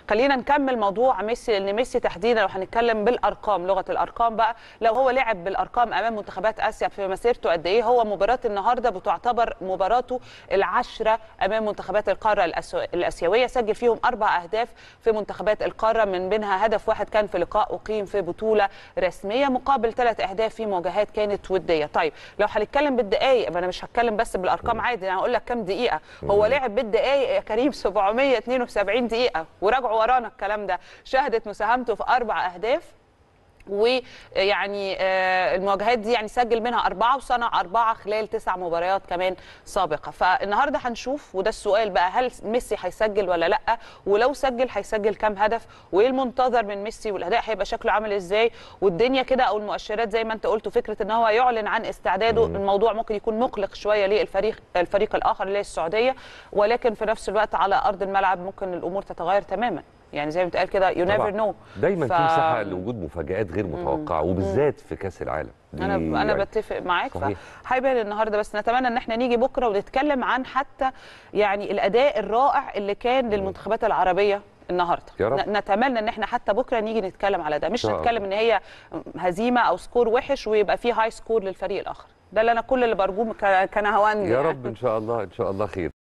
خلينا نكمل موضوع ميسي لان ميسي تحديدا لو هنتكلم بالارقام لغه الارقام بقى لو هو لعب بالارقام امام منتخبات اسيا في مسيرته قد ايه هو مباراه النهارده بتعتبر مباراته العشره امام منتخبات القاره الأسو... الاسيويه سجل فيهم اربع اهداف في منتخبات القاره من بينها هدف واحد كان في لقاء اقيم في بطوله رسميه مقابل ثلاث اهداف في مواجهات كانت وديه طيب لو هنتكلم بالدقائق انا مش هتكلم بس بالارقام عادي انا هقول لك كام دقيقه هو لعب بالدقائق يا كريم 772 دقيقه وراجعوا ورانا الكلام ده شهدت مساهمته في اربع اهداف ويعني آه، المواجهات دي يعني سجل منها أربعة وصنع أربعة خلال تسع مباريات كمان سابقة فالنهاردة هنشوف وده السؤال بقى هل ميسي هيسجل ولا لأ ولو سجل هيسجل كام هدف وإيه المنتظر من ميسي والأداء هيبقى شكله عامل إزاي والدنيا كده أو المؤشرات زي ما أنت قلت فكرة إن هو يعلن عن استعداده الموضوع ممكن يكون مقلق شوية للفريق الفريق الآخر اللي هي السعودية ولكن في نفس الوقت على أرض الملعب ممكن الأمور تتغير تماما يعني زي ما بتقال كده يو طبعاً. نيفر نو دايما في مساحه لوجود مفاجات غير متوقعه وبالذات في كاس العالم دي انا انا يعني بتفق معاك صحيح. فهيبان النهارده بس نتمنى ان احنا نيجي بكره ونتكلم عن حتى يعني الاداء الرائع اللي كان للمنتخبات العربيه النهارده يا رب. ن- نتمنى ان احنا حتى بكره نيجي نتكلم على ده مش شاء الله. نتكلم ان هي هزيمه او سكور وحش ويبقى فيه هاي سكور للفريق الاخر ده اللي انا كل اللي برجوه ك- كنهوان يا رب ان شاء الله ان شاء الله خير